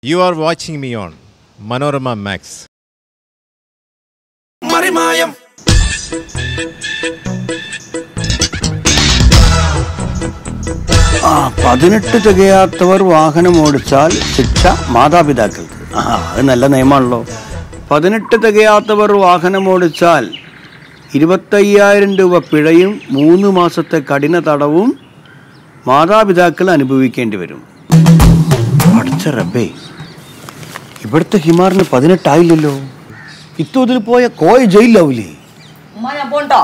You are watching me on Manorama Max. മറിമായം ആ പതിനെട്ട് തികയാത്തവർ വാഹനം ഓടിച്ചാൽ ശിക്ഷ മാതാപിതാക്കൾക്ക് ആ അത് നല്ല നിയമമാണല്ലോ പതിനെട്ട് തികയാത്തവർ വാഹനം ഓടിച്ചാൽ ഇരുപത്തയ്യായിരം രൂപ പിഴയും മൂന്ന് മാസത്തെ കഠിന തടവും മാതാപിതാക്കൾ അനുഭവിക്കേണ്ടി വരും പഠിച്ച റബ്ബേ ഇവിടുത്തെ ഹിമാറിന് പതിനെട്ടായില്ലല്ലോ ഇത്തോതിൽ പോയ കോയ ജയിലാവൂലേ ഉമ്മ ഞാൻ പോണ്ടോ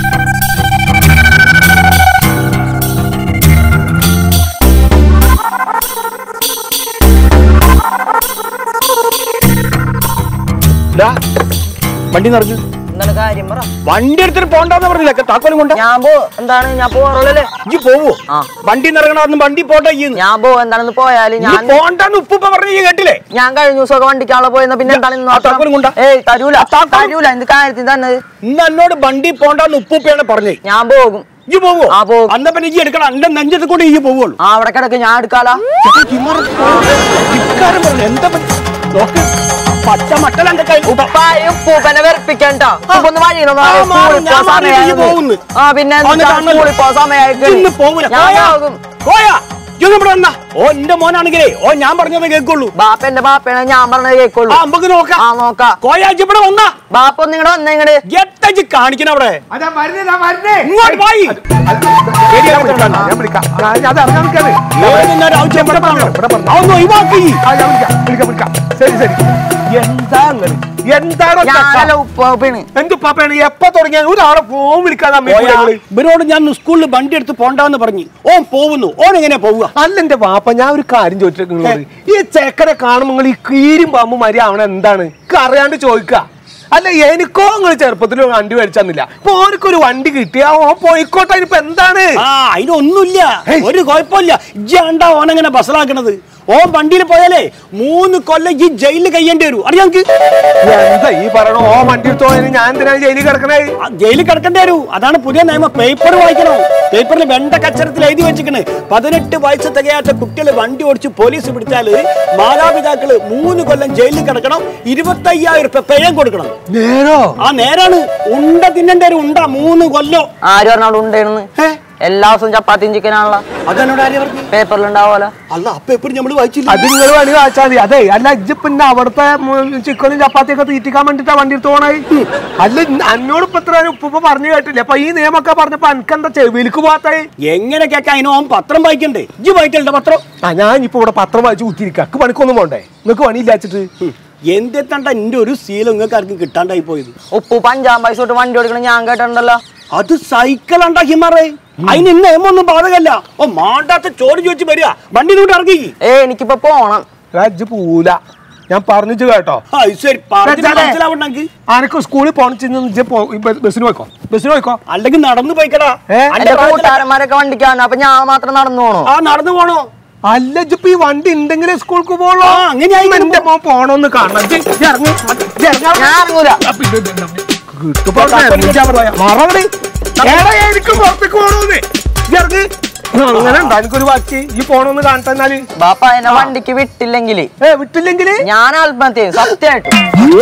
വണ്ടി നിറഞ്ഞു എന്താണ് കാര്യം പറ വണ്ടി എടുത്തിട്ട് പോണ്ടെന്ന് പറഞ്ഞില്ല താക്കോലും കൊണ്ട ഞാൻ പോ എന്താണ് ഞാൻ പോറുള്ളല്ലേ ഇജ്ജ് പോവോ ആ. വണ്ടി നിറങ്ങണമെന്ന് വണ്ടി പോട്ടെ ഈ ഞാൻ പോ എന്താണെന്ന് പോയാല് ഞാൻ പോണ്ടെന്ന് ഉപ്പ പറഞ്ഞു ഈ കേട്ടില്ലേ ഞാൻ കഴിഞ്ഞ ദിവസമൊക്കെ വണ്ടിക്കാളെ പോയെന്ന പിന്നെ എന്താണ് ഇന്ന് ആ താക്കോലും കൊണ്ടാ? ഏയ് തരൂല ആ താക്കോലും- തരൂല എന്ത് കാര്യത്തിന് തന്നത് ഇന്ന് എന്നോട് വണ്ടി പോണ്ടെന്ന് ഉപ്പയാണ് പറഞ്ഞേ ഞാൻ പോകും ഇജ്ജ് പോവോ ആ, പോകും. അന്ന പിന്നെ ഇജ്ജ് എടുക്കണം എന്റെ നെഞ്ചത്ത് കൂടി ഈ പോവുള്ളൂ ആ അവിടെ കിടക്ക് ഞാൻ എടുക്കാലാ ഇക്കാരം പറഞ്ഞു എന്താ പറ്റി? നോക്ക് പച്ച മട്ടൽ എന്റെ കയ്യിൽ ഉപ്പായും ഉപ്പൂപ്പനെ വെറുപ്പിക്കണ്ട ഒന്ന് വഴിയിലൊന്നും ആ, മാറി, സ്കൂളിൽ ഞാൻ പോ മാറി, ഇജ്ജ് സമയമായത് പോകുന്നു. ആ പിന്നെ അവനെ എന്താ കാണണല്ലോ. സ്കൂളിൽ പോ സമയമായിട്ട് ഇന്ന് പോവൂല ഞാൻ കോയ, പോകും കോയ ഇജ്ജ് ഇവിടെ വന്നാ ഓ എന്റെ മോനാണെങ്കിലേ ഓ ഞാൻ പറഞ്ഞതേ കേൾക്കുള്ളൂ ബാപ്പന്റെ ബാപ്പയാണ് ഞാൻ പറഞ്ഞത് കേൾക്കുള്ളൂ ആ നമുക്ക് നോക്കാം ആ നോക്കാം കോയ ഇജ്ജ് ഇവിടെ വന്നാ ബാപ്പ ഒന്ന് ഇങ്ങടെ വന്നേ ഇങ്ങട് എത്തച്ച് കാണിക്കണ അവിടെ അതാ വരുന്നേ വരുന്നേ ഇങ്ങോട്ട് പോയി ഞാൻ വിളിക്കാം ഞാൻ വിളിക്കാം ഞാൻ അത് ഇറങ്ങാൻ നിൽക്കാണ് ഏത് നേരം ആവശ്യം ഇവിടെ പറഞ്ഞോ. അതൊന്ന് ഒഴിവാക്കി ആ ഞാൻ വിളിക്കാം വിളിക്കാം വിളിക്കാം ശരി ശരി എന്താ അങ്ങനെ എന്താണോ ഞാനല്ല ഉപ്പാണ് എന്ത് പാപ്പയാണ് എപ്പോ തുടങ്ങിയ ഒരാളെ ഫോൺ വിളിക്കാതെ അമ്മയെ കോയ, കൂടെ വിളി. ഇവരോട് ഞാൻ സ്കൂളിൽ വണ്ടി എടുത്ത് പോണ്ടെന്ന് പറഞ്ഞു ഓൻ പോകുന്നു ഓൻ എങ്ങനെ പോവുക അല്ല എന്റെ വാപ്പ ഞാൻ ഒരു കാര്യം ചോദിച്ചിട്ട് നിങ്ങളോട് ഈ ചെക്കനെ കാണുമ്പോൾ നിങ്ങൾ ഈ കീരും പാമ്പും മരി ആവണ എന്താണ് ഇക്ക് അറിയാണ്ട് ചോദിക്ക അല്ല എനിക്കോ നിങ്ങൾ ചെറുപ്പത്തിൽ ഒരു വണ്ടി മേടിച്ചെന്നില്ല ഇപ്പൊ ഓനക്കൊരു വണ്ടി കിട്ടിയാ ഓൻ പോയിക്കോട്ടെ ഇനിയിപ്പോ എന്താണ് ആ അതിനൊന്നുമില്ല ഒരു കുഴപ്പമില്ല ഇജ്ജാണ്ടാ ഓനെങ്ങനെ ബസ്സിലാക്കണത് ഓൻ വണ്ടിയിൽ പോയാലേ മൂന്ന് കൊല്ലം ഈ ജയിലിൽ കഴിയേണ്ടി വരും അറിയാം നിനക്ക്? എന്താ ഈ പറയണ ഓ വണ്ടി എടുത്തോന് ഞാൻ എന്തിനാണ് ജയിലിൽ കിടക്കണേ ആ, ജയിലിൽ കിടക്കേണ്ടി വരും അതാണ് പുതിയ നിയമം പേപ്പർ വായിക്കണം പേപ്പറിൽ വെണ്ട കച്ചരത്തിൽ എഴുതി വെച്ചിക്കണ് പതിനെട്ട് വയസ്സ് തികയാത്ത കുട്ടികൾ വണ്ടി ഓടിച്ച് പോലീസ് പിടിച്ചാല് മാതാപിതാക്കള് മൂന്ന് കൊല്ലം ജയിലിൽ കിടക്കണം ഇരുപത്തയ്യായിരം രൂപ പേയം കൊടുക്കണം നേരോ ആ നേരാണ് ഉണ്ട തിന്നേണ്ടി വരും ഉണ്ട മൂന്ന് കൊല്ലം ആര് പറഞ്ഞാൽ ഉണ്ടായിരുന്നു ഏ? എല്ലാ ദിവസവും ചപ്പാത്തിയും ചിക്കനാണല്ലോ അതെന്നോട് ആര്യ പറഞ്ഞു പേപ്പറിൽ ഉണ്ടാവുമല്ലോ അല്ല ആ പേപ്പർ നമ്മൾ വായിച്ചില്ല അത് നിങ്ങൾ വേണമെങ്കിൽ വായിച്ചാൽ മതി അതെ അല്ല ഇജ്ജ് പിന്നെ അവിടുത്തെ മു- ചിക്കനും ചപ്പാത്തിയൊക്കെ തീറ്റിക്കാൻ വേണ്ടിട്ടാ വണ്ടി എടുത്ത് പോണേ അല്ല ഇന്ന് എന്നോട് ഇപ്പൊ ഇത്ര ഉപ്പ പറഞ്ഞു കേട്ടില്ല അപ്പൊ ഈ നിയമൊക്കെ പറഞ്ഞപ്പോ എനിക്കെന്താ ചെവിലിക്ക് പോകാത്തേ എങ്ങനെ കേൾക്കാം അതിന് ഓൻ പത്രം വായിക്കണ്ടേ ഇജ്ജ് വായിക്കലുണ്ട് പത്രം ആ ഞാൻ ഇപ്പൊ ഇവിടെ പത്രം വായിച്ച് കുത്തിരിക്കുക അക്ക് പണിക്കൊന്നും പോണ്ടേ നിങ്ങൾക്ക് പണിയില്ലാച്ചിട്ട് എന്തെത്തണ്ട എന്റെ ഒരു ശീലം നിങ്ങൾക്ക് ആർക്കും കിട്ടാണ്ടായി പോയത് ഉപ്പു അഞ്ചാം പൈസ തൊട്ട് വണ്ടി ഓടിക്കണം ഞാൻ കേട്ടിട്ടുണ്ടല്ലോ അത് സൈക്കിൾ ഉണ്ടാ ഹിമാറേ അതിന് ഇന്ന് നിയമൊന്നും ബാധകല്ല ഓ മാണ്ടാത്ത ചോറ് ചോദിച്ചു വരിക വണ്ടി കൊണ്ട് ഇറങ്ങി ഏ എനിക്കിപ്പോ പോണം ഇജ്ജ് പൂല ഞാൻ പറഞ്ഞിട്ട് കേട്ടോ ആ, ഇത് ശരി പറഞ്ഞിട്ട് വെച്ചാലേ, മനസ്സിലാവണ്ടെങ്കിൽ ആനക്ക് സ്കൂളിൽ പോണിച്ച് ഇജ്ജ് പോ- ഈ ബ- ബസ്സിന് പോയിക്കോ ബസ്സിന് പോയിക്കോ അല്ലെങ്കിൽ നടന്നു പോയിക്കടാ ഏ? അന്റെ എന്റെ പ്രായത്തില് കൂട്ടുകാരന്മാരൊക്കെ വണ്ടിക്കാണ് അപ്പൊ ഞാൻ മാത്രം നടന്നു പോണോ ആ നടന്നു പോണോ അല്ല ഇജ്ജിപ്പോ ഈ വണ്ടി ഉണ്ടെങ്കിലേ സ്കൂൾക്ക് പോകുള്ളൂ ആ, അങ്ങനെ ആയിരിക്കും എന്റെ മോൻ പോണോന്ന് കാണണം ഇജ്ജ് ഇജ്ജ് ഇറങ്ങ്. ഇജ്ജ് ഇറങ്ങാൻ ഞാൻ ഇറങ്ങൂല കിട്ടുമ്പോ മറവടി എനിക്ക് പുറത്തേക്ക് പോണോന്ന് ഇജ്ജ് ഇറങ്ങ്. അങ്ങനെ ഉണ്ടാ എനിക്കൊരു വാക്ക് ഈ പോണോന്ന് കാണട്ടെന്നാല് ബാപ്പ എന്നെ വണ്ടിക്ക് വിട്ടില്ലെങ്കിൽ ഏ വിട്ടില്ലെങ്കില് ഞാൻ ആത്മഹത്യ ചെയ്യും സത്യമായിട്ടും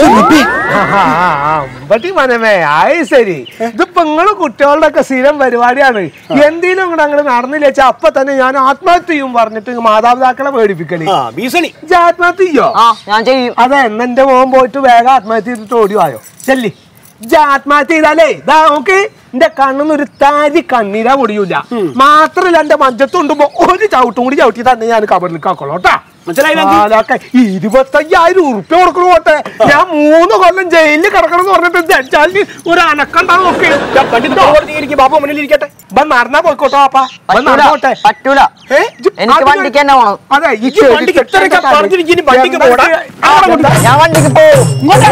അമ്പട്ടി മനമേ ആയി ശരി ഇതിപ്പോ നിങ്ങള് കുട്ടികളുടെ ഒക്കെ സ്ഥിരം പരിപാടിയാണ് എന്തേലും ഇങ്ങോട്ട് അങ്ങനെ നടന്നില്ല വെച്ചാ അപ്പൊ തന്നെ ഞാൻ ആത്മഹത്യ ചെയ്യും പറഞ്ഞിട്ട് ഇങ്ങ് മാതാപിതാക്കളെ പേടിപ്പിക്കല് ആ ഭീഷണി ഇജ്ജ് ആത്മഹത്യ ചെയ്യോ ആ ഞാൻ ചെയ്യും അതെ എന്ന് എന്റെ മോൻ പോയിട്ട് വേഗം ആത്മഹത്യ ചെയ്തിട്ട് ഓടിവായോ ചെല്ലി ഇജ്ജ് ആത്മഹത്യ ചെയ്താലേ ഇതാ നോക്ക് എന്റെ കണ്ണിന്ന് ഒരു താരി കണ്ണീരാ പൊടിയൂല മാത്രല്ല എന്റെ മഞ്ചത്തുണ്ടുമ്പോ ഒരു ചവിട്ടും കൂടി ചവിട്ടി തന്നെ ഞാൻ കബറിലേക്ക് ആക്കോളൂ കേട്ടാ മനസ്സിലായില്ല ആലൊക്കെ ഇരുപത്തയ്യായിരം ഉറുപ്പ്യ കൊടുക്കണു പോട്ടെ ഞാൻ മൂന്ന് കൊല്ലം ജയിലിൽ കിടക്കണം എന്ന് പറഞ്ഞിട്ട് ജഡ്ജാലിന് ഒരു അനക്കണ്ടാവും നോക്കി വണ്ടി കൊടുത്തിരിക്കും ബാപ്പ മുന്നിൽ ഇരിക്കട്ടെ ഇപ്പൊ നടന്നാ പോയിക്കോട്ടെ പാപ്പാ ഇപ്പൊ പറ്റൂല നടന്നോട്ടെ പറ്റൂല ഏ, ഇജ്ജ് എനിക്ക് അതിന് വണ്ടിക്ക് തന്നെ പോണം അതെ ഈ ഇജ്ജ് വണ്ടിക്ക് ഇത്രയൊക്കെ പറഞ്ഞിരിക്കുന്നു, വണ്ടിക്ക് പോടാ. അവിടെ കൊണ്ട് ഞാൻ വണ്ടിക്ക് പോവും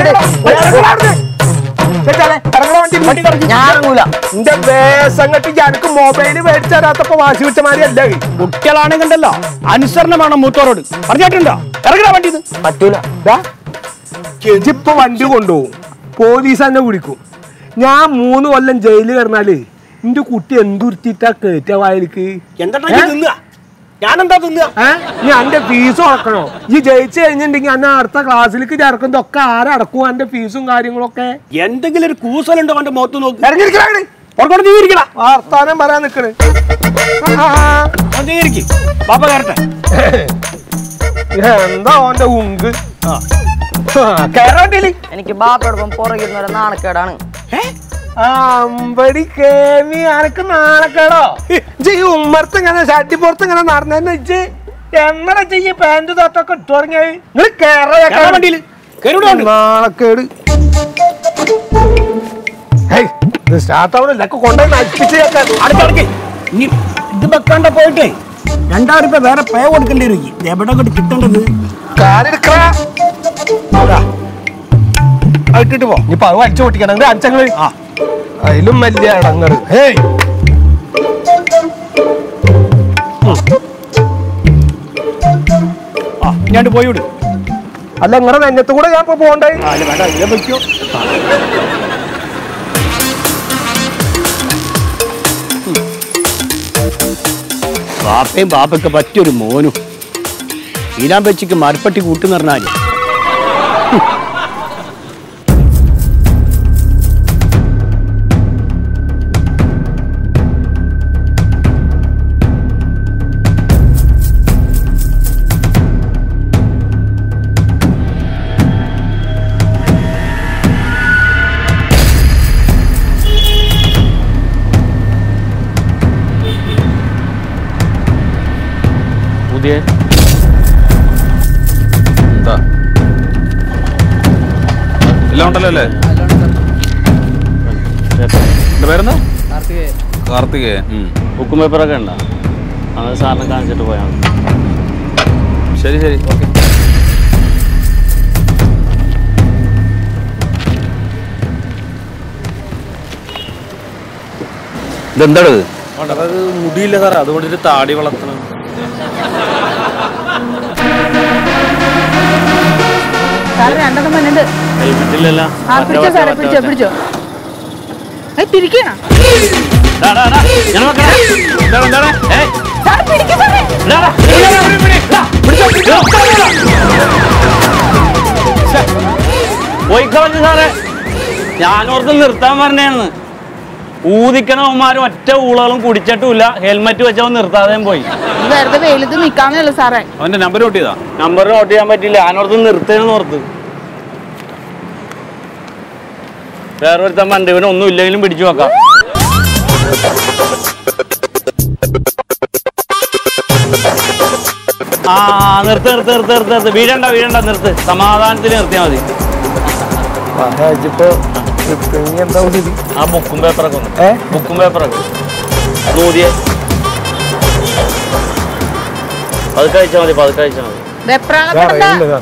ഞാൻ ഇറങ്ങൂല എന്റെ വേസങ്ങട്ട് എനിക്ക് മൊബൈല് മേടിച്ചു തരാത്തപ്പോ വാശി വെച്ച മാതിരി അല്ല കുട്ടികളാണെങ്കിണ്ടല്ലോ അനുസരണം വേണം മൂത്തോരോട് പറഞ്ഞിട്ടുണ്ടോ ഇറങ്ങണ വണ്ടി പറ്റൂല ഇപ്പൊ വണ്ടി കൊണ്ടുപോകും പോലീസ് തന്നെ കുടിക്കും ഞാൻ മൂന്ന് കൊല്ലം ജയിലിൽ കിടന്നാല് എന്റെ കുട്ടി എന്തുരുത്തിട്ടാ കേറ്റ വായലിക്ക് എന്താ ഏ? നിന്നുക ഞാനെന്താ തിന്നുക ഏ നീ എന്റെ ഫീസ് അടക്കണോ ഈ ജയിച്ചു കഴിഞ്ഞിട്ടുണ്ടെങ്കിൽ എന്നെ അടുത്ത ക്ലാസ്സിലേക്ക് ചേർക്കുന്നതൊക്കെ ആരടക്കും എന്റെ ഫീസും കാര്യങ്ങളൊക്കെ എന്തെങ്കിലും ഒരു കൂസലുണ്ടോ അവന്റെ മുഖത്ത് നോക്ക് ഇറങ്ങിയിരിക്കണേ പുറത്തോട്ട് നീ ഇരിക്കടാ വർത്താനം പറയാൻ നിക്കണ് ആ, അവൻ നീ ഇരിക്ക് പാപ്പ കയറട്ടെ എന്താ ഓന്റെ ഉങ്ക് കേറാട്ടില് എനിക്ക് ബാപ്പയോടൊപ്പം പുറകിൽ ഒരു നാണക്കേടാണ് അമ്പടി കേമി അനക്ക് നാണക്കേടോ ഇജ്ജ് ഈ ഉമ്മർത്ത് ഇങ്ങനെ ഷട്ടിപ്പുറത്ത് ഇങ്ങനെ നടന്നു ഇജ്ജ് എങ്ങനെ ചെയ്യ പാന്റ് തൊട്ടൊക്കെ ഇട്ടു തുടങ്ങിയത് നിങ്ങൾ കേറാൻ വണ്ടിയില് കയറിവിടെ ഉണ്ട് നാണക്കേട് ഹേയ്, ഇത് സ്റ്റാർട്ട് ആവണില്ല ഒക്കെ കൊണ്ടുപോയി നശിപ്പിച്ച് അടുത്ത അടുക്ക് ഇനി ഇത് വെക്കാണ്ട പോയിട്ടേ രണ്ടായിരം രൂപ വേറെ പേ കൊടുക്കേണ്ടി വരും ഇത് എവിടെ കൊണ്ട് കിട്ടേണ്ടത് കാലെടുക്കടാ അതാ ഇട്ടിട്ട് പോ ഇനിയിപ്പൊ അത് വലിച്ചു പൊട്ടിക്കണം അഞ്ചങ്ങള് ആ അതിലും വലിയ ഇടങ്ങള് ഹേയ് ആ ഞാൻ പോയി വിടും അല്ല നിങ്ങളുടെ നെഞ്ഞത്ത് കൂടെ ഞാൻ ഇപ്പൊ പോണ്ടേ ആ അല്ല വേണ്ട ഇതിലെ വയ്ക്കോ ബാപ്പയും ബാപ്പയ്ക്ക് പറ്റിയൊരു മോനും ഈരാൻ വെച്ചിക്ക് മരപ്പട്ടി കൂട്ടി പറഞ്ഞാല് പുതിയ എന്താ എല്ലാം ഉണ്ടല്ലോ അല്ലേ എന്റെ പേരെന്താ കാർത്തികേയൻ ഉം. ബുക്കും പേപ്പറൊക്കെ ഉണ്ടോ അത് സാറിനെ കാണിച്ചിട്ട് പോയാൽ മതി ശരി ശരി ഓക്കെ ഇതെന്താണ് അത് മുടിയില്ല സാറേ അതുകൊണ്ട് ഒരു താടി വളർത്തണം സാറ് രണ്ടെണ്ണം വന്നിട്ട് ഹെൽമെറ്റ് ഇല്ലല്ലോ ആ പിടിച്ചോ സാറേ പിടിച്ചോ പിടിച്ചോ ഏയ് പിടിക്കണ ഡാ, ഡാ, ഡാ. ഇങ്ങനെ വെക്കണേ. എന്താണ്, എന്താണ്? ഏയ്, സാറ് പിടിക്കും സാറേ ഡാ, ഡാ. പിടി, പിടി, പിടി. ഡാ, പിടിച്ചോ, പിടിച്ചോ. ശ്ശെ. പോയി കളഞ്ഞു സാറേ ഞാനോർത്ത് നിർത്താൻ പറഞ്ഞാണ് ഊതിക്കണവന്മാരും ഒറ്റ ഊളകളും കുടിച്ചിട്ടുമില്ല ഹെൽമെറ്റ് വെച്ചവൻ നിർത്താതെയും പോയി ഇത് വെറുതെ വെയിലത്ത് നിക്കാന്നേ ഉള്ളൂ സാറേ അവന്റെ നമ്പർ നോട്ട് ചെയ്താ നമ്പർ നോട്ട് ചെയ്യാൻ പറ്റില്ല ഞാനോർത്ത് നിർത്തേന്ന് ഓർത്ത് വേറെ ഒരുത്തൻ വണ്ടി ഇവന് ഒന്നും ഇല്ലെങ്കിലും പിടിച്ചു വെക്കാം ആ നിർത്ത് നിർത്ത് നിർത്ത് നിർത്ത് നിർത്ത് വീഴണ്ട വീഴണ്ട നിർത്ത് സമാധാനത്തിൽ നിർത്തിയാൽ മതി ഇപ്പൊ എന്താ കൂടി ആ ബുക്കും പേപ്പറൊക്കെ ഒന്ന് ഏ? ബുക്കും പേപ്പറൊക്കെ നൂതിയെ പതുക്കെ അയച്ചാൽ മതി പതുക്കെ അയച്ചാൽ മതി വെപ്രാളപ്പെടണ്ട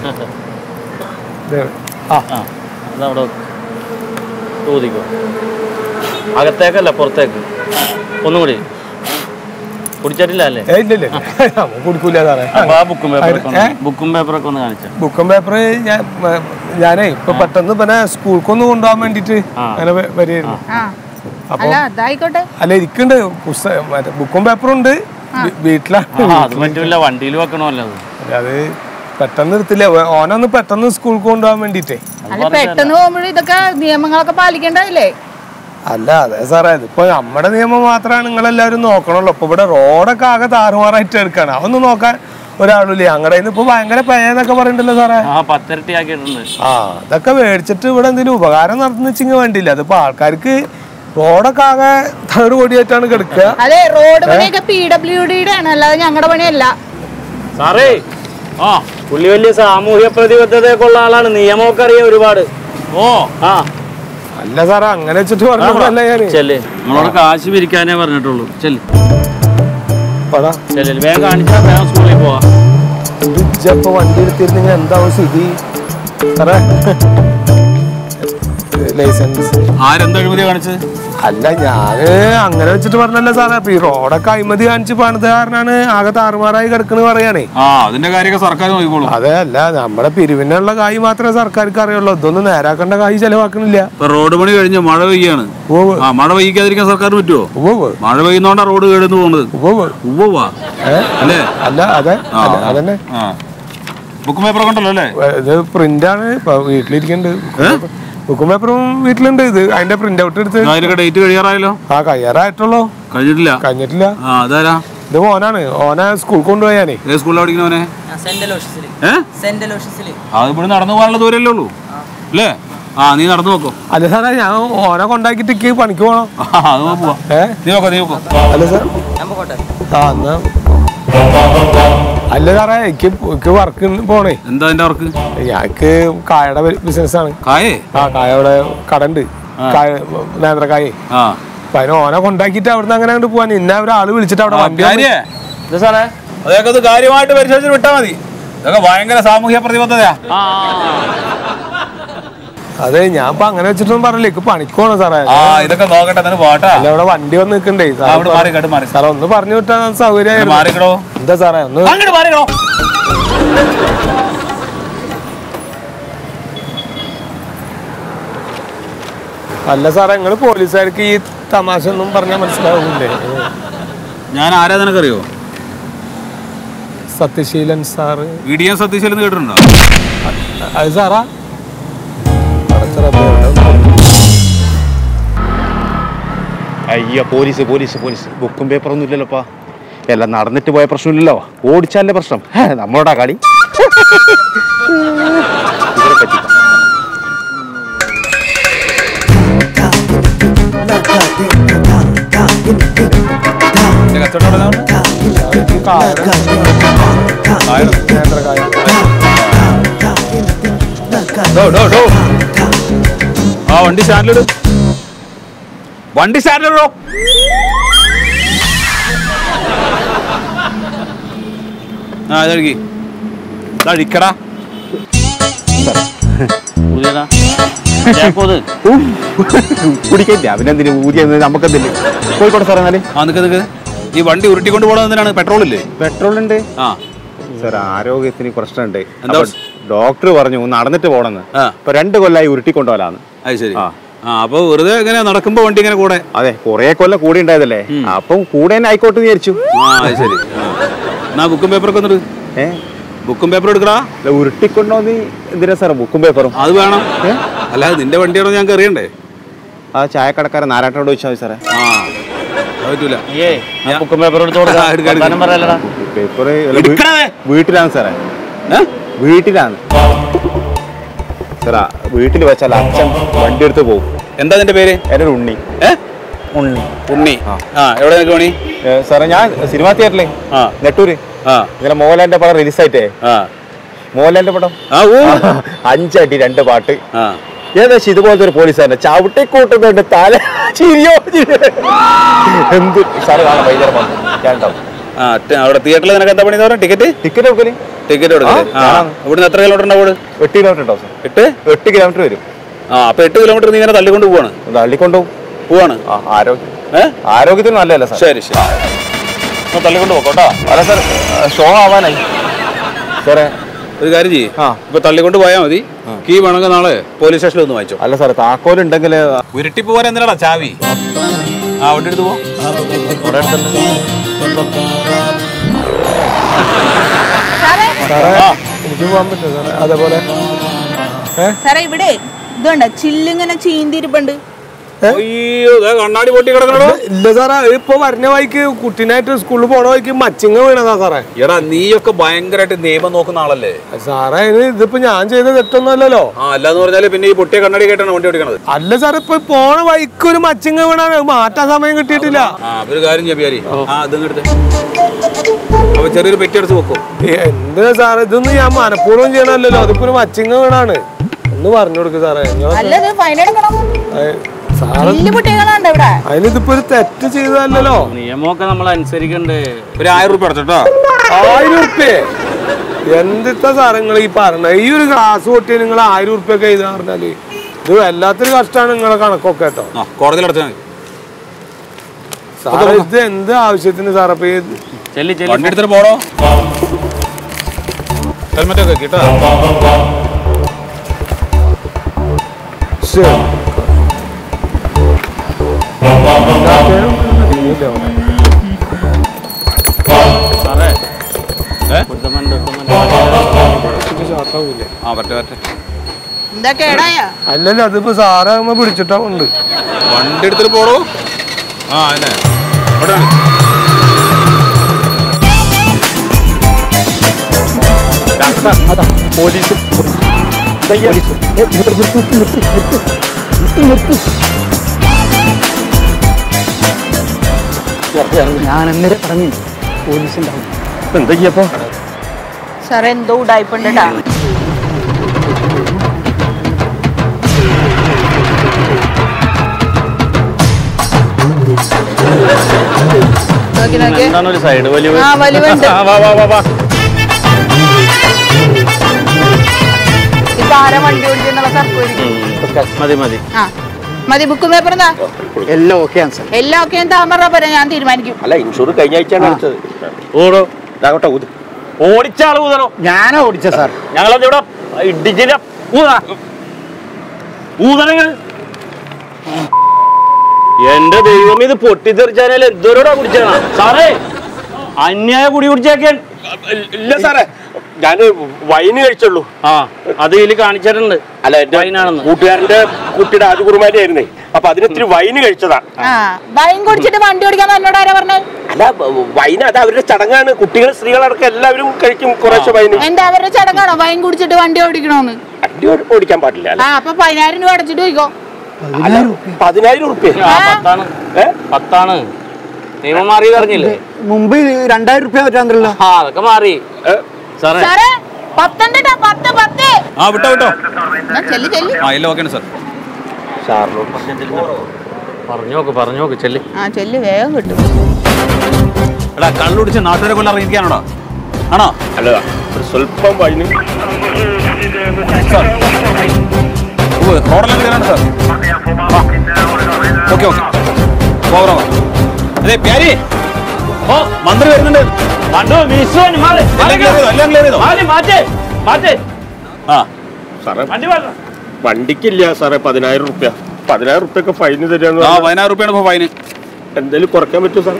ആ അതവിടെ വെക്ക്. ഊതിക്കോ അകത്തേക്കല്ല പുറത്തേക്ക് ഒന്നും കൂടി കുടിച്ചിട്ടില്ല അല്ലേ കുടിക്കൂല സാറേ അപ്പൊ ആ ബുക്കും പേപ്പറൊക്കെ ഏ? ഒന്ന് ബുക്കും പേപ്പറൊക്കെ ഒന്ന് കാണിച്ചാ ബുക്കും പേപ്പർ ഞാൻ മ- ഞാനേ ഇപ്പൊ പെട്ടെന്ന് പിന്നെ സ്കൂൾക്കൊന്ന് കൊണ്ടുപോകാൻ വേണ്ടിട്ട് ആ. അങ്ങനെ വ- വരികയായിരുന്നു ആ അപ്പൊ അല്ല അതായിക്കോട്ടെ അല്ല ഇരിക്കുന്നുണ്ട് പുസ്തകം മറ്റേ ബുക്കും പേപ്പറും ഉണ്ട് വീ- വീട്ടിലാണ് ആ അത് പറ്റില്ല വണ്ടിയിൽ വെക്കണമല്ലോ അത് അത് പെട്ടെന്ന് എടുത്തില്ല ഓ- ഓനൊന്ന് പെട്ടെന്ന് സ്കൂൾക്ക് കൊണ്ടുപോകാൻ വേണ്ടിട്ടേ അല്ല പെട്ടെന്ന് പോകുമ്പോഴും ഇതൊക്കെ നിയമങ്ങളൊക്കെ പാലിക്കണ്ടല്ലേ അല്ല അതെ സാറേ ഇതിപ്പോ നമ്മുടെ നിയമം മാത്രമാണ് നിങ്ങളെല്ലാവരും നോക്കണല്ലോ ഇപ്പൊ ഇവിടെ റോഡൊക്കെ ആകെ താറുമാറായിട്ട് എടുക്കാണ് അതൊന്നും നോക്കാൻ ഒരാളില്ലേ ഞങ്ങളുടെ ഇപ്പൊ ഭയങ്കര പേന്നൊക്കെ പറയണ്ടല്ലോ സാറേ ആ പത്തിരട്ടി ആക്കിയിട്ടുണ്ട് ആ അതൊക്കെ മേടിച്ചിട്ട് ഇവിടെ എന്തെങ്കിലും ഉപകാരം നടത്തുന്ന വെച്ചെങ്കിൽ വേണ്ടിയില്ല അതിപ്പോ ആൾക്കാർക്ക് റോഡൊക്കെ ആകെ തേർഡ് കൊടിയായിട്ടാണ് കിടക്കുക അതെ റോഡ് പണിയൊക്കെ പി ഡബ്ല്യു ഡിയുടെ ആണ് അല്ലാതെ ഞങ്ങളുടെ പണിയല്ല സാറേ ആ പുള്ളി വലിയ സാമൂഹ്യ പ്രതിബദ്ധതയൊക്കെ ഉള്ള ആളാണ് നിയമമൊക്കെ അറിയാം ഒരുപാട് ഓ ആ അല്ല സാറേ അങ്ങനെ വെച്ചിട്ട് പറഞ്ഞതല്ല ഞാന് ചെല്ല് നമ്മളോട് കാശ് പിരിക്കാനേ പറഞ്ഞിട്ടുള്ളൂ ചെല്ല് പടാ ചെല്ല് വേഗം കാണിച്ചാൽ വേഗം സ്കൂളിൽ പോവാ ഇപ്പൊ വണ്ടി എടുത്തിരുന്നെങ്കിൽ എന്താവും സ്ഥിതി സാറേ ലൈസൻസ് ആരെന്താ അഴിമതി കാണിച്ചത് അല്ല ഞാന് അങ്ങനെ വെച്ചിട്ട് പറഞ്ഞല്ല സാറേ അപ്പൊ ഈ റോഡൊക്കെ അഴിമതി കാണിച്ച് പണിത് കാരണമാണ് ആകെ താറുമാറായി കിടക്കണെന്ന് പറയാണേ ആ അതിന്റെ കാര്യമൊക്കെ സർക്കാർ നോക്കിക്കോളും അതെ അല്ല നമ്മുടെ പിരിവിനുള്ള കായ് മാത്രമേ സർക്കാർക്ക് അറിയുള്ളൂ ഇതൊന്നും നേരാക്കേണ്ട കായ് ചെലവാക്കണില്ല ഇപ്പൊ റോഡ് പണി കഴിഞ്ഞ് മഴ പെയ്യാണ് ഉവ്വ് ആ മഴ പെയ്യിക്കാതിരിക്കാൻ സർക്കാർ പറ്റുമോ ഉവ്വ് മഴ പെയ്യുന്നോണ്ടാ റോഡ് കേടുന്ന് പോകുന്നത് ഉവ്വ് ഉവ്വാ ഏ? അല്ലേ അല്ല അതെ ആ അതെ, അതന്നെ ആ ബുക്കും പേപ്പറൊക്കെ ഉണ്ടല്ലോ അല്ലേ ഏ, ഇത് പ്രിന്റ് ആണ് ഇപ്പൊ വീട്ടിലിരിക്കുന്നുണ്ട് ബുക്കും പേപ്പറും വീട്ടിലുണ്ട് ഇത് അതിന്റെ പ്രിന്റ് ഔട്ട് എടുത്ത് അതിലൊക്കെ ഡേറ്റ് കഴിയാറായല്ലോ ആ കയ്യാറായിട്ടുള്ളൂ കഴിഞ്ഞിട്ടില്ല കഴിഞ്ഞിട്ടില്ല ആ അതാരാ ഇത് മോനാണ് ഓനെ സ്കൂൾ കൊണ്ടുപോയാനേ ഏത് സ്കൂളിലാണ് പഠിക്കുന്നവനെ സെന്റൽ ഓഫീസിൽ ഏ സെന്റൽ ഓഫീസിൽ അത് ഇവിടെ നടന്നു പോകാനുള്ള ദൂരല്ലേ ഉള്ളൂ അല്ലേ ആ നീ നടന്നു നോക്കോ അല്ല സാറേ ഞാൻ ഓനെ കൊണ്ടാക്കിട്ട് ഇക്ക് പണിക്ക് പോണം ആ, അത് പോവാ ഏ നീ നോക്കോ നീ നോക്കോ അല്ല സാർ ഞാൻ പോട്ടെ ആ എന്നാ അല്ല സാറേ എനിക്ക് എനിക്ക് വർക്ക് പോണേ എന്താ അതിന്റെ അവർക്ക് ഞങ്ങക്ക് കായയുടെ ബിസിനസ് ആണ് കായേ ആ കായ അവിടെ കട ഉണ്ട് കായ നേന്ത്രക്കായേ ആ അപ്പൊ അതിന് ഓനെ കൊണ്ടാക്കിട്ട് അവിടുന്ന് അങ്ങനെ അങ്ങോട്ട് പോവാൻ ഇന്ന ഒരാള് വിളിച്ചിട്ട് അവിടെ വണ്ടി വന്ന് കാര്യേ ഇത് സാറേ അതൊക്കെ ഇത് കാര്യമായിട്ട് പരിശോധിച്ച് വിട്ടാ മതി ഇതൊക്കെ ഭയങ്കര സാമൂഹ്യ പ്രതിബദ്ധതയാ ആ അതെ ഞാൻ ഇപ്പൊ അങ്ങനെ വെച്ചിട്ടൊന്നും പറഞ്ഞില്ല എനിക്ക് പണിക്ക് പോണം സാറേ ആ ഇതൊക്കെ നോക്കട്ടെ എന്നിട്ട് പോട്ടാ അല്ല അവിടെ വണ്ടി വന്ന് നിൽക്കണ്ടേ ആ, അവിടെ മാറി കേട്ട് മാറി സാറേ ഒന്ന് പറഞ്ഞു വിട്ടാ സൗകര്യമായിരുന്നു മാറിക്കടോ എന്താ സാറേ ഒന്ന് അങ്ങോട്ട് മാറിക്കടോ അല്ല സാറേ നിങ്ങള് പോലീസുകാർക്ക് ഈ തമാശ ഒന്നും പറഞ്ഞാൽ മനസ്സിലാവില്ലേ ഞാൻ ആരാ നിനക്കറിയോ Sathyasheelan sir V D M Satheesan കേട്ടിട്ടുണ്ടോ അത് സാറാ അടച്ച റബ്ബേ, അയ്യോ പോലീസ് പോലീസ് പോലീസ് ബുക്കും പേപ്പറൊന്നും ഇല്ലല്ലോപ്പാ എല്ലാം നടന്നിട്ട് പോയ പ്രശ്നമില്ലല്ലോ ഓടിച്ചാലേ പ്രശ്നം ഹേ, നമ്മളോടാ കളി ഇവരെ പറ്റി എന്റെ കച്ചവടം എവിടെയാ ഉള്ളത്? ഈ കായയുടെ നേന്ത്രക്കായ. ഡോ, ഡോ, ഡോ. ആ വണ്ടി സ്റ്റാൻഡിലിട് വണ്ടി സ്റ്റാൻഡിലിടോ ആ ഇതഴുകി ഇതഴിക്കടാ പുതിയതാ ജാക്കോത് കുടിക്കില്ല അവനെന്തിനു ഊരിയെന്ന് നമുക്കെന്തില്ല കോഴിക്കോട് സാറേ എന്നാല് ആ നിക്ക് നിക്ക് ഈ വണ്ടി ഉരുട്ടിക്കൊണ്ട് പോകണത് എന്തിനാണ് പെട്രോൾ ഇല്ലേ പെട്രോൾ ഉണ്ട് ആ സാർ ആരോഗ്യത്തിന് പ്രശ്നമുണ്ട് എന്താ അപ്പൊ ഡോക്ടർ പറഞ്ഞു നടന്നിട്ട് പോണെന്ന് ആ. ഇപ്പൊ രണ്ട് കൊല്ലായി ഉരുട്ടിക്കൊണ്ടുപോലാന്ന് അത് ശരി ആ. ആ അപ്പൊ വെറുതെ എങ്ങനെ നടക്കുമ്പോ വണ്ടി ഇങ്ങനെ കൂടെ അതെ കൊറേ കൊല്ലം കൂടി ഉണ്ടായതല്ലേ അപ്പം കൂടെ തന്നെ ആയിക്കോട്ടെ എന്ന് വിചാരിച്ചു ആ അത് ശരി ആ. എന്നാ ബുക്കും പേപ്പറൊക്കെ എന്നിട്ട് ഏ ബുക്കും പേപ്പർ എടുക്കടാ അല്ല, ഉരുട്ടിക്കൊണ്ടോന്ന് എന്തിനാ സാർ ബുക്കും പേപ്പറും അത് വേണം അല്ലാതെ നിന്റെ വണ്ടിയാണോ ഞങ്ങൾക്ക് അറിയണ്ടേ ആ ചായക്കടക്കാരൻ നാരായണോട് ചോദിച്ചാൽ മതി സാറേ ആ അത് പറ്റൂല ഏ ബുക്കും പേപ്പർ എടുത്ത് ആ, എടുക്ക, എടുക്ക. കൊടുക്കാൻ പറയലടാ പേപ്പർ എടുക്കണേ. വീട്ടിലാണ് സാറേ ഏ? വീട്ടിലാണ് സാറാ വീട്ടിൽ വെച്ചാൽ അച്ഛൻ വണ്ടി എടുത്ത് പോകും എന്താ നിന്റെ പേര് എൻ്റെ ഒരു ഉണ്ണി ഏ ഉണ്ണി ആ എവിടെ നിനക്ക് പണി ഏ, സാറേ ഞാൻ സിനിമാ തിയേറ്ററിലെ ആ നെട്ടൂര് ആ ഇന്നലെ മോഹൻലാലിന്റെ പടം റിലീസായിട്ടേ ആ മോഹൻലാലിന്റെ പടം ആ ഓ അഞ്ചടി രണ്ട് പാട്ട് ആ ഏകദേശം ഇതുപോലത്തെ ഒരു പോലീസുകാരനെ ചവിട്ടിക്കൂട്ടുന്നുണ്ട് തല ചിരിയോ ചിരി. എന്ത് സാറ് കാണാം വൈകുന്നേരം വന്നു കേട്ടോ ആ ടെ- അവിടെ തിയേറ്ററിൽ നിനക്ക് എന്താ പണി പറഞ്ഞ ടിക്കറ്റ് ടിക്കറ്റ് കൊടുക്കല് ടിക്കറ്റ് കൊടുക്കല് ആ, ആ കാണാം. ഇവിടുന്ന് എത്ര കിലോമീറ്റർ ഉണ്ടാവും ഇവിടെ? എട്ട് കിലോമീറ്റർ ഉണ്ടാവും സാർ എട്ട് എട്ട് കിലോമീറ്റർ വരും ആ അപ്പൊ എട്ട് കിലോമീറ്റർ നീ ഇങ്ങനെ തള്ളിക്കൊണ്ട് പോവാണ് തള്ളിക്കൊണ്ടുപോകും പോവാണ് ആ ആരോഗ്യം ഏ ആരോഗ്യത്തിന് നല്ലതല്ല സാർ ശരി ശരി ഒന്ന് തള്ളിക്കൊണ്ട് പോക്കോട്ടോ അല്ല സാർ ഷോ ആവാനായി സാറേ ഒരു കാര്യം ചെയ്യ് ആ. ഇപ്പൊ തള്ളിക്കൊണ്ട് പോയാൽ മതി കീ വേണമെങ്കിൽ നാളെ പോലീസ് സ്റ്റേഷനിൽ ഒന്ന് വാങ്ങിച്ചോ അല്ല സാറേ താക്കോലുണ്ടെങ്കിൽ ഉരുട്ടി പോവാൻ എന്തിനാടാ ചാവി ആ വണ്ടി എടുത്ത് പോ ഇവിടെ അടുത്തുണ്ട് സാറേ സാറേ എനിക്ക് പോകാൻ പറ്റുമോ സാറേ അതേപോലെ സാറേ ഇവിടെ ഇതുണ്ട് ചില്ലിങ്ങനെ ചീന്തിരിപ്പുണ്ട് അയ്യോ ദേ കണ്ണാടി പൊട്ടി കിടക്കണോ ഇല്ല സാറേ ഇപ്പൊ വരുന്ന വഴിക്ക് കുട്ടീനായിട്ട് സ്കൂളിൽ പോണ വഴിക്ക് മച്ചിങ്ങ വീണതാ സാറേ എടാ നീയൊക്കെ ഭയങ്കരമായിട്ട് നിയമം നോക്കുന്ന ആളല്ലേ സാറേ ഇത് ഇതിപ്പോ ഞാൻ ചെയ്ത തെറ്റൊന്നുമല്ലല്ലോ ആ അല്ലാന്ന് പറഞ്ഞാല് പിന്നെ ഈ പൊട്ടിയ കണ്ണാടി കേട്ടാണ് വണ്ടി ഓടിക്കണത് അല്ല സാറേ ഇപ്പൊ പോണ വഴിക്ക് ഒരു മച്ചിങ്ങ വീണാണ് അത് മാറ്റാൻ സമയം കിട്ടിയിട്ടില്ല ആ ഒരു കാര്യം ചെയ്യാരി ആ അതും എടുത്ത് അപ്പൊ ചെറിയൊരു പെറ്റി എടുത്ത് വെക്കും എന്ത് സാറേ ഇതൊന്നും ഞാൻ മനഃപൂർവ്വം ചെയ്യണല്ലോ അതിപ്പോ ഒരു മച്ചിങ്ങ വീണാണ് ഒന്ന് പറഞ്ഞു കൊടുക്ക് സാറേ ഞാൻ- അല്ല ഇത് ഫൈൻ എടുക്കണം ഏ, സാറ് ചില്ല് പൊട്ടികളുണ്ട് ഇവിടെ അതിനിതിപ്പോ ഒരു തെറ്റ് ചെയ്തതല്ലോ നിയമമൊക്കെ നമ്മൾ അനുസരിക്കണ്ടേ ഒരു ആയിരം റുപ്യ അടച്ചോട്ടോ ആയിരം ഉറുപ്പ്യ എന്തിത്ത സാറേ നിങ്ങൾ ഈ പറഞ്ഞ ഈ ഒരു ഗ്ലാസ് പൊട്ടിയ നിങ്ങൾ ആയിരം ഉറുപ്പ്യ ഒക്കെ എഴുതാ പറഞ്ഞാല് ഇത് വല്ലാത്തൊരു കഷ്ടമാണ് നിങ്ങളെ കണക്കൊക്കെ കേട്ടോ ആ കോടതിയിൽ അടച്ചാൽ മതി സാറേ ഇത് എന്ത് ആവശ്യത്തിന് സാറേ അപ്പൊ ഈ ചെല്ലി ചെല്ലി വണ്ടി എടുത്തിട്ട് പോടോ ഹെൽമെറ്റ് ഒക്കെ കിട്ടാ ശ്ശേ. സാറേ ഏ? കുത്തമണ്ട് കുത്തമണ്ട് ആ പറ്റേ പറ്റേ എന്താ കേടായ അല്ലല്ല അതിപ്പോ സാറാകുമ്പോ പിടിച്ചിട്ടാ ഉണ്ട് വണ്ടി എടുത്തിട്ട് പോടോ ആ എന്നെ ഇവിടെ ആണ്. ഞാൻ അന്നേരം പറഞ്ഞു പോലീസ് ഉണ്ടാവും എന്താ ചെയ്യപ്പോ സാറേ എന്തോ ഉടായ്പുണ്ട് ട്ടാ. നോക്കി നോക്കി എന്താണ് ഒരു സൈഡ് വലിയ ആ വലിവുണ്ട് ആ, വാ വാ വാ വാ ഇപ്പൊ ആരാ വണ്ടി ഓടിച്ചെന്നുള്ള തർക്കമായിരിക്കും ഉം. മതി മതി ആ മതി ബുക്കും പേപ്പർ എന്താ എല്ലാം ഓക്കെയാണ് സാർ എല്ലാം ഒക്കെ താൻ പറഞ്ഞ പോലെ ഞാൻ തീരുമാനിക്കും അല്ല ഇൻഷൂർ കഴിഞ്ഞ ആഴ്ചയാണ് അടിച്ചത് ഓടോ ഇതാകട്ടെ ഊത് ഓടിച്ച ആള് ഊതണോ ഞാനാ ഓടിച്ച സാർ ഞങ്ങളത് ഇവിടെ ഇടിച്ചില്ല ഊതാ ഊതണങ്ങൾ എന്റെ ദൈവം ഇത് പൊട്ടിത്തെറിച്ചാൽ എന്തോരോടാ കുടിച്ചാണ് സാറേ അന്യായ കുടി കുടിച്ചേക്കെ ഇല്ല സാറേ ഞാൻ വൈന് കഴിച്ചുള്ളൂ ആ അത് ഇതിൽ കാണിച്ചിട്ടുണ്ട് അല്ല എന്റെ വൈനാണെന്ന്. കൂട്ടുകാരന്റെ കുട്ടിയുടെ ആദ്യ കുറുമാരി ആയിരുന്നേ അപ്പൊ അതിന് ഇത്തിരി വൈന് കഴിച്ചതാ ആ വൈൻ കുടിച്ചിട്ട് വണ്ടി ഓടിക്കാൻ എന്നോട് ആരാ പറഞ്ഞത് അല്ല വൈൻ അത് അവരുടെ ചടങ്ങാണ് കുട്ടികൾ സ്ത്രീകളടക്കം എല്ലാവരും കഴിക്കും കുറേശ്ശെ വൈന് എന്താ അവരുടെ ചടങ്ങാണോ വൈൻ കുടിച്ചിട്ട് വണ്ടി ഓടിക്കണോന്ന് അടി ഓ- ഓടിക്കാൻ പാടില്ല അല്ല ആ അപ്പൊ പതിനായിരം രൂപ അടച്ചിട്ട് പോയിക്കോ അല്ല, പതിനായിരം ഉറുപ്പ്യ ആ പത്താണ് ഏ? പത്താണ് നിയമം മാറി പറഞ്ഞില്ലേ മുമ്പ് രണ്ടായിരം റുപ്യ പറ്റാന്തല്ലോ ആ അതൊക്കെ മാറി സാറേ സാറേ പത്തുണ്ട് ട്ടാ, പത്ത് പത്ത് ആ വിട്ടോ വിട്ടോ എന്നാ ചെല്ലി ചെല്ലി ആ എല്ലാം ഓക്കെയാണ് സാർ പറഞ്ഞു നോക്ക് പറഞ്ഞു നോക്ക് ചെല്ലി ആ ചെല്ലി വേഗം കിട്ടും എടാ കള്ളുടിച്ച് നാട്ടുകാരെ കൊല്ലം ഇറങ്ങിയിരിക്കാനോടാ ആണോ അല്ല ഒരു സ്വല്പം വൈന് സാർ ഓ റോഡെല്ലാം ക്ലിയറാണ് sir okay okay over over അതെ പ്യാരി ഓ മന്ത്രി വരുന്നുണ്ട് കണ്ടു മിസ് മാറി എല്ലാം ക്ലിയർ ചെയ്തോ എല്ലാം ക്ലിയർ ചെയ്തോ മാറി മാറ്റേ മാറ്റേ ആ സാറേ വണ്ടി മാറ്റ വണ്ടിക്കില്ല സാറേ പതിനായിരം ഉറുപ്പ്യ പതിനായിരം ഉറുപ്പ്യൊക്കെ ഫൈന് തരാന്ന് ആ പറഞ്ഞാ പതിനായിരം റുപ്യാണ് ഇപ്പോൾ ഫൈന് എന്തേലും കുറയ്ക്കാൻ പറ്റുമോ സാറേ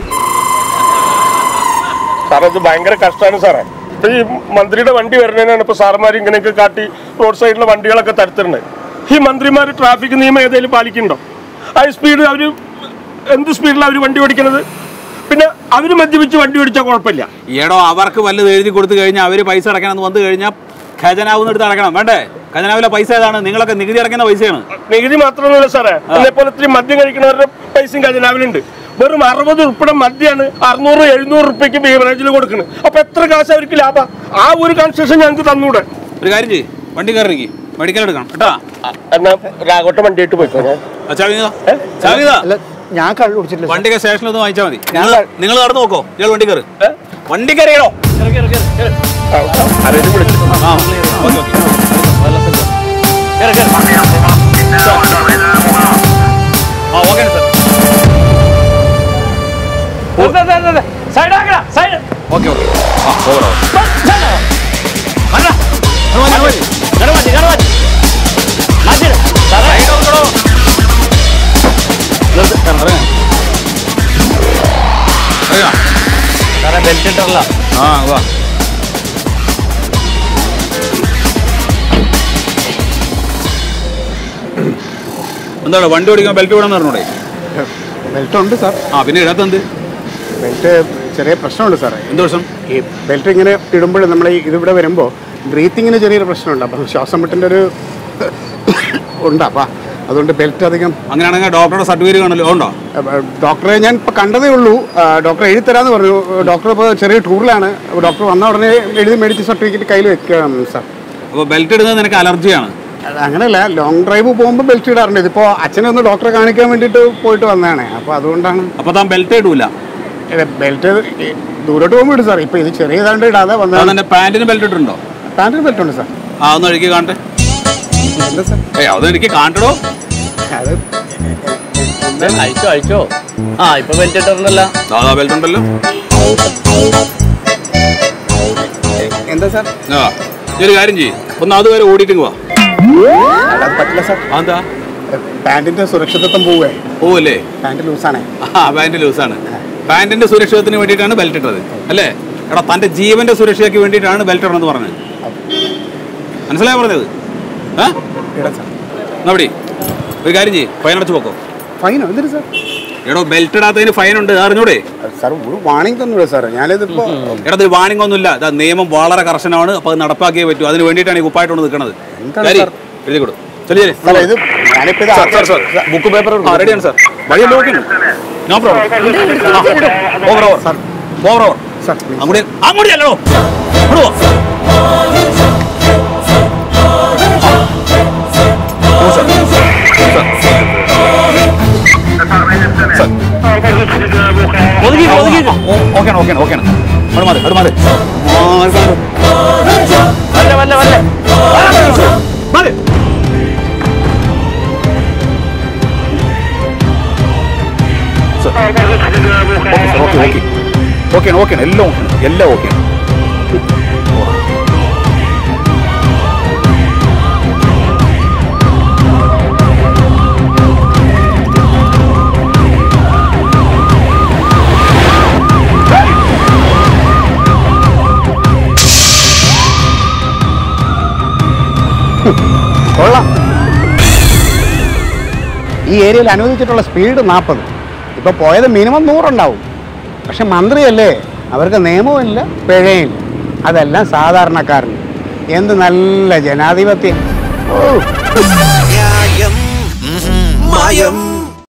സാറേ ഇത് ഭയങ്കര കഷ്ടമാണ് സാറേ ഇപ്പൊ ഈ മന്ത്രിയുടെ വണ്ടി വരുന്നതിനാണ് ഇപ്പൊ സാറന്മാർ ഇങ്ങനെയൊക്കെ കാട്ടി റോഡ് സൈഡിലെ വണ്ടികളൊക്കെ തടുത്തിരുന്നത് ഈ മന്ത്രിമാർ ട്രാഫിക് നിയമം ഏതെങ്കിലും പാലിക്കുന്നുണ്ടോ ഹൈ സ്പീഡ് അവര് എന്ത് സ്പീഡിലാണ് അവർ വണ്ടി ഓടിക്കുന്നത് പിന്നെ അവര് മദ്യപിച്ച് വണ്ടി ഓടിച്ചാൽ കുഴപ്പമില്ല ഈടോ അവർക്ക് വല്ലത് എഴുതി കൊടുത്തു കഴിഞ്ഞാൽ അവർ പൈസ അടയ്ക്കണം വന്നു കഴിഞ്ഞാൽ ഖജനാവുന്ന എടുത്ത് അടയ്ക്കണം വേണ്ടേ ഖജനാവിലെ പൈസ ഏതാണ് നിങ്ങളൊക്കെ നികുതി അടയ്ക്കുന്ന പൈസയാണ് നികുതി മാത്രമല്ല സാറേ അതേപോലെ ഇത്തിരി മദ്യം കഴിക്കുന്നവരുടെ പൈസയും ഖജനാവിലുണ്ട് വെറും അറുപത് ഉൾപ്പെടെ മദ്യമാണ് അറുന്നൂറ് എഴുന്നൂറ് റുപ്യക്ക് ബീവറേജിൽ കൊടുക്കുന്നത് അപ്പൊ എത്ര കാശ് അവർക്ക് ലാഭം ആ ഒരു കൺസെഷൻ ഞങ്ങൾക്ക് തന്നൂടെ ഒരു കാര്യം ചെയ്യ് വണ്ടി കയറി മെഡിക്കൽ എടുക്കണം കേട്ടാ എന്നാ രാഘവട്ട വണ്ടിയായിട്ട് പോയിക്കോ ഞാൻ ആ, ചാവിതാ ചാവിതാ അല്ല ഞാൻ കള്ളു കുടിച്ചിട്ടില്ല വണ്ടിയൊക്കെ സ്റ്റേഷനിൽ ഒന്ന് വാങ്ങിച്ചാൽ മതി നിങ്ങൾ നിങ്ങൾ നടന്നു നോക്കോ ഇയാൾ വണ്ടി കയറി വണ്ടി കയറിയടോ ആരെയും വിളിച്ചു ആ ഓക്കെ ഓക്കെ ആ ഓക്കെ സാർ സൈഡ് ആക്കടാ സൈഡ് ഓക്കെ ഓക്കെ ആ ഓവർ ഗണപതി ഗണപതി മാറ്റി സാറേ സാറേ ബെൽറ്റ് ഇട്ടല്ല ആ വാ എന്താണ് വണ്ടി ഓടിക്കാൻ ബെൽറ്റ് വിടാന്ന് പറഞ്ഞൂടെ ബെൽറ്റ് ഉണ്ട് സാർ ആ പിന്നെ ഇടാത്ത എന്ത് ബെൽറ്റ് ചെറിയ പ്രശ്നമുണ്ട് സാറേ എന്ത് വർഷം ഈ ബെൽറ്റ് ഇങ്ങനെ ഇടുമ്പോൾ നമ്മൾ ഈ ഇതിവിടെ വരുമ്പോൾ ബ്രീത്തിങ്ങിന് ചെറിയൊരു പ്രശ്നമുണ്ട് അപ്പം ശ്വാസം മുട്ടിൻ്റെ ഒരു ഉണ്ട് അപ്പം അതുകൊണ്ട് ബെൽറ്റ് അധികം അങ്ങനെയാണെങ്കിൽ ഡോക്ടറുടെ സർട്ടിഫിക്കറ്റ് കാണല്ലോ ഉണ്ടോ അഹ് ഡോക്ടറെ ഞാൻ ഇപ്പോൾ കണ്ടതേ ഉള്ളൂ ആ, ഡോക്ടർ എഴുതി തരാമെന്ന് പറഞ്ഞു ഡോക്ടർ ഇപ്പോൾ ചെറിയ ടൂറിലാണ് ഡോക്ടർ വന്ന ഉടനെ എഴുതി മേടിച്ച് സർട്ടിഫിക്കറ്റ് കയ്യിൽ വെക്കണം സാർ അപ്പോൾ ബെൽറ്റ് ഇടുന്നത് നിനക്ക് അലർജിയാണ് അത് അങ്ങനെയല്ല ലോങ് ഡ്രൈവ് പോകുമ്പോൾ ബെൽറ്റ് ഇടാറുണ്ട് ഇതിപ്പോൾ അച്ഛനെ ഒന്ന് ഡോക്ടറെ കാണിക്കാൻ വേണ്ടിയിട്ട് പോയിട്ട് വന്നതാണ് അപ്പോൾ അതുകൊണ്ടാണ് അപ്പോൾ താൻ ബെൽറ്റ് ഇടൂല ബെൽറ്റ് ദൂരോട്ട് പോകുമ്പോൾ ഇടും സാർ ഇപ്പോൾ ഇത് ചെറിയതാണ്ട് ഇടാതെ താൻ വന്നതാണ് എൻ്റെ പാൻറ്റിന് ബെൽറ്റ് ഇട്ടുണ്ടോ പാൻറ്റിന് ബെൽറ്റ് ഉണ്ട് സാർ ആ ഒന്ന് ഒഴുക്കി കാണട്ടെ എന്താ സാർ ഏയ് അതൊന്ന് എനിക്ക് കാണട്ടോ അത് അയച്ചോ അയച്ചോ ആ ഇപ്പൊ ബെൽറ്റ് ഇട്ടിട്ടുണ്ടല്ല ദാദാ ബെൽറ്റ് ഉണ്ടല്ലോ എന്താ സാർ ആ നീ ഒരു കാര്യം ചെയ്യും ഒന്ന് അതുവരെ ഓടിയിട്ടും വാ അത് പറ്റില്ല സാർ അതെന്താ പാന്റിന്റെ സുരക്ഷിതത്വം പോവേ പോവല്ലേ പാന്റ് ലൂസാണേ ആ പാന്റ് ലൂസാണ് പാന്റിന്റെ സുരക്ഷിതത്തിന് വേണ്ടിയിട്ടാണ് ബെൽറ്റ് ഇട്ടത് അല്ലേ എടാ തന്റെ ജീവന്റെ സുരക്ഷയ്ക്ക് വേണ്ടിയിട്ടാണ് ബെൽറ്റ് ഇടണമെന്ന് പറഞ്ഞത് മനസ്സിലായി പറഞ്ഞത് ആ ഇടാം സാർ നവിടെ ഒരു കാര്യം ചെയ്യും ഫൈൻ അടച്ചു പോക്കോ ഫൈനോ എന്തിനു സാർ എടോ ബെൽറ്റ് ഇടാത്തതിന് ഫൈൻ ഉണ്ട് അറിഞ്ഞൂടെ സാർ ഒരു വാണിംഗ് തന്നൂടെ സാർ ഞാനിതിപ്പോ എടാ ഇത് വാണിംഗ് ഒന്നുമില്ല ഇതാ നിയമം വളരെ കർശനമാണ് അപ്പൊ അത് നടപ്പാക്കിയേ പറ്റൂ അതിന് വേണ്ടിയിട്ടാണ് ഈ കുപ്പായിട്ടോണ്ട് നിൽക്കുന്നത് എന്താണ് കാര്യം സാർ? എഴുതി കൊടു ചെല്ലു സാർ ഇത് ഞാനിപ്പോ ഇത് sir sir sir book paper റെഡിയാണ് സാർ വഴിയല്ലോ okay no problem over over sir over over sir അങ്ങോട്ട് അങ്ങോട്ട് ചെല്ലണോ അങ്ങോട്ട് പോ. ഒതുക്കി ഒതുക്കി ഓക്കെയാണ് ഓക്കെയാണ് ഓക്കെയാണ് അവിടെ മാറി അവിടെ മാറി വല്ല വല്ല വല്ല മാറി ഓക്കെ ഓക്കെ ഓക്കെയാണ് ഓക്കെയാണ് എല്ലാം ഓക്കെയാണ് എല്ലാം ഓക്കെയാണ് കൊള്ളാം ഈ ഏരിയയിൽ അനുവദിച്ചിട്ടുള്ള സ്പീഡ് നാൽപ്പത് ഇപ്പൊ പോയത് മിനിമം നൂറുണ്ടാവും പക്ഷെ മന്ത്രിയല്ലേ അവർക്ക് നിയമവുമില്ല പിഴയില്ല അതെല്ലാം സാധാരണക്കാരന് എന്ത് നല്ല ജനാധിപത്യം ഓ ന്യായം മായം